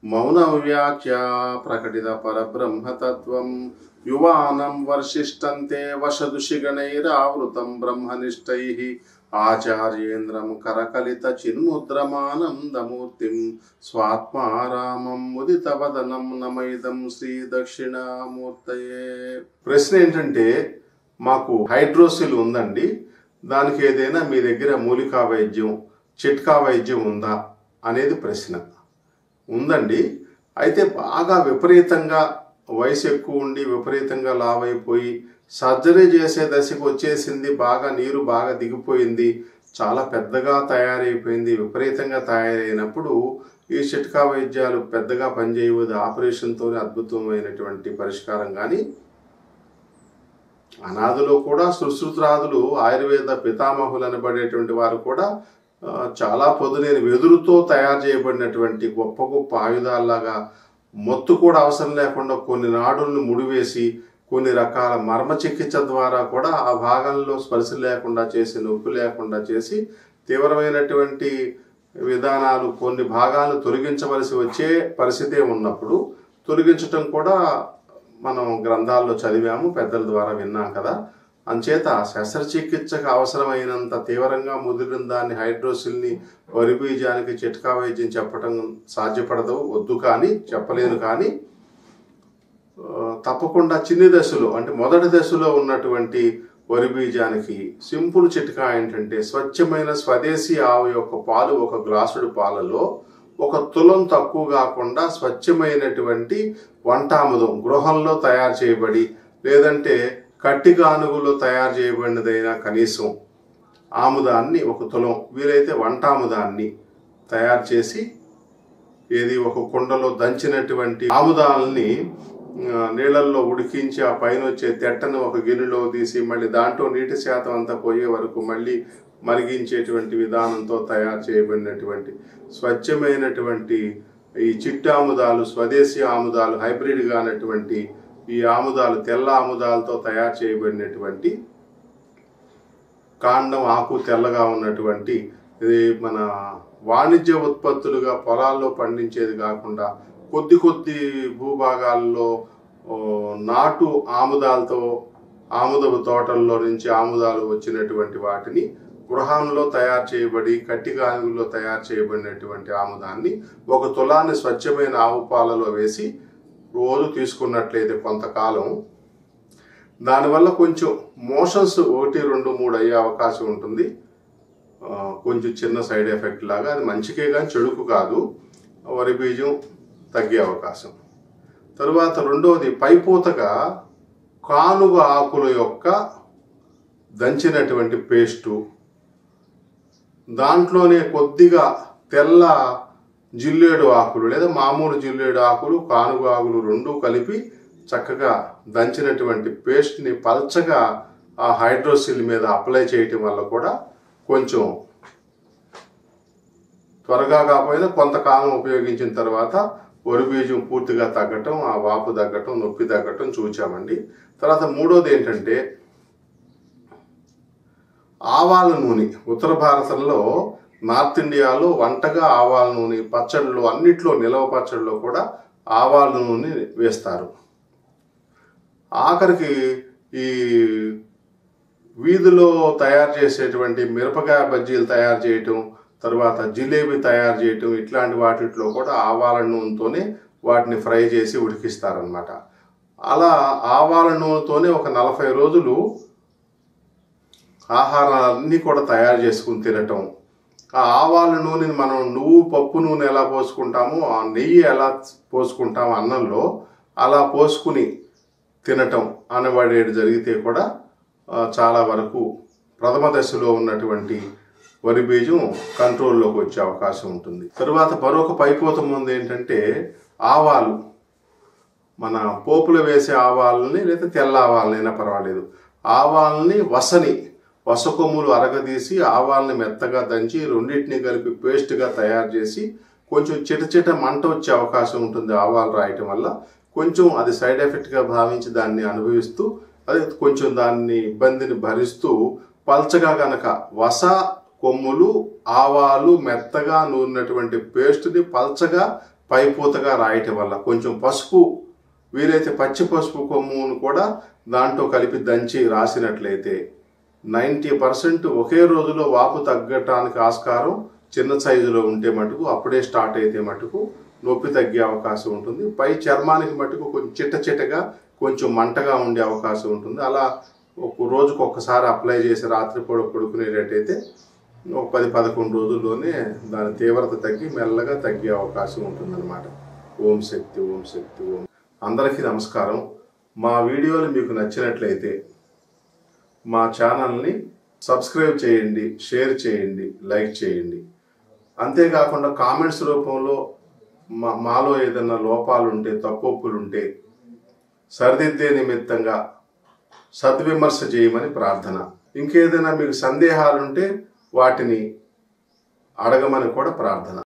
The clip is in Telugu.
మౌన వ్యాఖ్య ప్రకటిత పరబ్రహ్మతత్వం యువానం వర్షిష్టంతే వశదుషిగణైరావృతం బ్రహ్మనిష్టై ఆచార్యేంద్రం కరకలిత చిన్ముద్రమానందమూర్తిం స్వాత్మారామం ముదిత వదనం నమైదం శ్రీ దక్షిణామూర్తయే ప్రశ్న ఏంటంటే మాకు హైడ్రోసిల్ ఉందండి దానికి ఏదైనా మీ దగ్గర మూలికా వైద్యం చిట్కా వైద్యం ఉందా అనేది ప్రశ్న ఉందండి అయితే బాగా విపరీతంగా వయసు ఎక్కువ ఉండి విపరీతంగా లావైపోయి సర్జరీ చేసే దశకు వచ్చేసింది బాగా నీరు బాగా దిగిపోయింది చాలా పెద్దగా తయారైపోయింది విపరీతంగా తయారైనప్పుడు ఈ చిట్కా వైద్యాలు పెద్దగా పనిచేయవద్దు ఆపరేషన్తోనే అద్భుతమైనటువంటి పరిష్కారం కానీ అనాథులు కూడా సుశ్రుతరాదులు ఆయుర్వేద పితామహులు అనబడేటువంటి వారు కూడా ఆ, చాలా పొదునైన వెదురుతో తయారు చేయబడినటువంటి గొప్ప గొప్ప ఆయుధాల్లాగా మొత్తు కూడా అవసరం లేకుండా కొన్ని నాడులను ముడివేసి కొన్ని రకాల మర్మ చికిత్స ద్వారా కూడా ఆ భాగంలో స్పర్శ లేకుండా చేసి నొప్పి లేకుండా చేసి తీవ్రమైనటువంటి విధానాలు కొన్ని భాగాలు తొలగించవలసి వచ్చే పరిస్థితే ఉన్నప్పుడు తొలగించటం కూడా మనం గ్రంథాల్లో చదివాము పెద్దల ద్వారా విన్నాం కదా అంచేత శస్త్రచికిత్సకు అవసరమైనంత తీవ్రంగా ముదిరిన దాన్ని హైడ్రోసిల్ని వరి బీజానికి చిట్కా వైద్యం చెప్పడం సాధ్యపడదు వద్దు కానీ చెప్పలేను కానీ ఆ, తప్పకుండా చిన్ని దశలో అంటే మొదటి దశలో ఉన్నటువంటి వరి బీజానికి సింపుల్ చిట్కా ఏంటంటే స్వచ్ఛమైన స్వదేశీ ఆవు యొక్క పాలు ఒక గ్లాసుడు పాలలో ఒక తులం తక్కువ కాకుండా స్వచ్ఛమైనటువంటి వంటాముదం గృహంలో తయారు చేయబడి లేదంటే కట్టి గానుగులో తయారు చేయబడినదైనా కనీసం ఆముదాన్ని ఒక తులం వీలైతే వంటాముదాన్ని తయారు చేసి ఏది ఒక కుండలో దంచినటువంటి ఆముదాలని ఆ, నీళ్ళల్లో ఉడికించి ఆ పైన వచ్చే తెట్టను ఒక గిన్నెలో తీసి మళ్ళీ దాంట్లో నీటి శాతం అంతా పోయే వరకు మళ్ళీ మరిగించేటువంటి విధానంతో తయారు చేయబడినటువంటి స్వచ్ఛమైనటువంటి ఈ చిట్టు ఆముదాలు స్వదేశీ ఆముదాలు హైబ్రిడ్ కానటువంటి ఈ ఆముదాలు తెల్ల ఆముదాలతో తయారు చేయబడినటువంటి కాండం ఆకు తెల్లగా ఉన్నటువంటి ఇది మన వాణిజ్య ఉత్పత్తులుగా పొలాల్లో పండించేది కాకుండా కొద్ది కొద్ది భూభాగాల్లో ఓ, నాటు ఆముదాలతో ఆముదపు తోటల్లో నుంచి ఆముదాలు వచ్చినటువంటి వాటిని గృహంలో తయారు చేయబడి కట్టి గానుగుల్లో తయారు చేయబడినటువంటి ఆముదాన్ని ఒక తులాన్ని స్వచ్ఛమైన ఆవు పాలలో వేసి రోజు తీసుకున్నట్లయితే కొంతకాలం దానివల్ల కొంచెం మోషన్స్ ఒకటి రెండు మూడు అయ్యే అవకాశం ఉంటుంది ఆ, కొంచెం చిన్న సైడ్ ఎఫెక్ట్ లాగా అది మంచికే కానీ చెడుకు కాదు వరి బీజం తగ్గే అవకాశం తరువాత రెండవది పైపూతగా కానుగ ఆకుల యొక్క దంచినటువంటి పేస్టు దాంట్లోనే కొద్దిగా తెల్ల జిల్లేడు ఆకులు లేదా మామూలు జిల్లేడు ఆకులు కానుగ ఆకులు రెండు కలిపి చక్కగా దంచినటువంటి పేస్ట్ని పల్చగా ఆ హైడ్రోసిల్ మీద అప్లై చేయటం వల్ల కూడా కొంచెం త్వరగా కాకపోయినా కొంతకాలం ఉపయోగించిన తర్వాత వరి బీజం పూర్తిగా తగ్గటం ఆ వాపు తగ్గటం నొప్పి తగ్గటం చూచామండి తర్వాత మూడోది ఏంటంటే ఆవాల నూనె ఉత్తర భారతంలో నార్త్ ఇండియాలో వంటగా ఆవాల నూనె పచ్చళ్ళు అన్నిట్లో నిలవ పచ్చళ్ళలో కూడా ఆవాల నూనె వేస్తారు ఆఖరికి ఈ వీధిలో తయారు చేసేటువంటి మిరపకాయ బజ్జీలు తయారు చేయటం తర్వాత జిలేబీ తయారు చేయటం ఇట్లాంటి వాటిట్లో కూడా ఆవాల నూనెతోనే వాటిని ఫ్రై చేసి ఉడికిస్తారనమాట అలా ఆవాల నూనెతోనే ఒక నలభై రోజులు ఆహారాలన్నీ కూడా తయారు చేసుకుని తినటం ఆ ఆవాల నూనెని మనం నువ్వు పప్పు నూనె ఎలా పోసుకుంటామో ఆ నెయ్యి ఎలా పోసుకుంటామో అన్నంలో అలా పోసుకుని తినటం అనబడేది జరిగితే కూడా ఆ, చాలా వరకు ప్రథమ దశలో ఉన్నటువంటి వరి బీజం కంట్రోల్లోకి వచ్చే అవకాశం ఉంటుంది తరువాత మరొక పైపోత ముందు ఏంటంటే ఆవాలు మన పోపులో వేసే ఆవాలని లేదా తెల్ల ఆవాలనైనా పర్వాలేదు ఆవాలని వసని వస కొమ్ములు అరగదీసి ఆవాలని మెత్తగా దంచి రెండింటిని కలిపి పేస్ట్గా తయారు చేసి కొంచెం చిట చిట మంట వచ్చే అవకాశం ఉంటుంది ఆవాలు రాయటం వల్ల కొంచెం అది సైడ్ ఎఫెక్ట్గా భావించి దాన్ని అనుభవిస్తూ అది కొంచెం దాన్ని ఇబ్బందిని భరిస్తూ పల్చగా గనక వస కొమ్ములు ఆవాలు మెత్తగా నూరినటువంటి పేస్ట్ని పల్చగా పైపూతగా రాయటం వల్ల కొంచెం పసుపు వీలైతే పచ్చి పసుపు కొమ్మును కూడా దాంట్లో కలిపి దంచి రాసినట్లయితే నైంటీ పర్సెంట్ ఒకే రోజులో వాపు తగ్గటానికి ఆస్కారం చిన్న సైజులో ఉంటే మటుకు అప్పుడే స్టార్ట్ అయితే మటుకు నొప్పి తగ్గే అవకాశం ఉంటుంది పై చర్మానికి మటుకు కొంచెం చిట్ట చిట్టగా కొంచెం మంటగా ఉండే అవకాశం ఉంటుంది అలా ఒక రోజుకు ఒక్కసారి అప్లై చేసి రాత్రిపూట పడుకునేటట్టయితే ఒక పది పదకొండు రోజుల్లోనే దాని తీవ్రత తగ్గి మెల్లగా తగ్గే అవకాశం ఉంటుందన్నమాట ఓం శక్తి ఓం శక్తి ఓం అందరికీ నమస్కారం మా వీడియోలు మీకు నచ్చినట్లయితే మా ఛానల్ని సబ్స్క్రైబ్ చేయండి షేర్ చేయండి లైక్ చేయండి అంతేకాకుండా కామెంట్స్ రూపంలో మా మాలో ఏదైనా లోపాలు ఉంటే తప్పొప్పులు ఉంటే సరిదిద్దే నిమిత్తంగా సద్విమర్శ చేయమని ప్రార్థన ఇంకేదైనా మీకు సందేహాలుంటే వాటిని అడగమని కూడా ప్రార్థన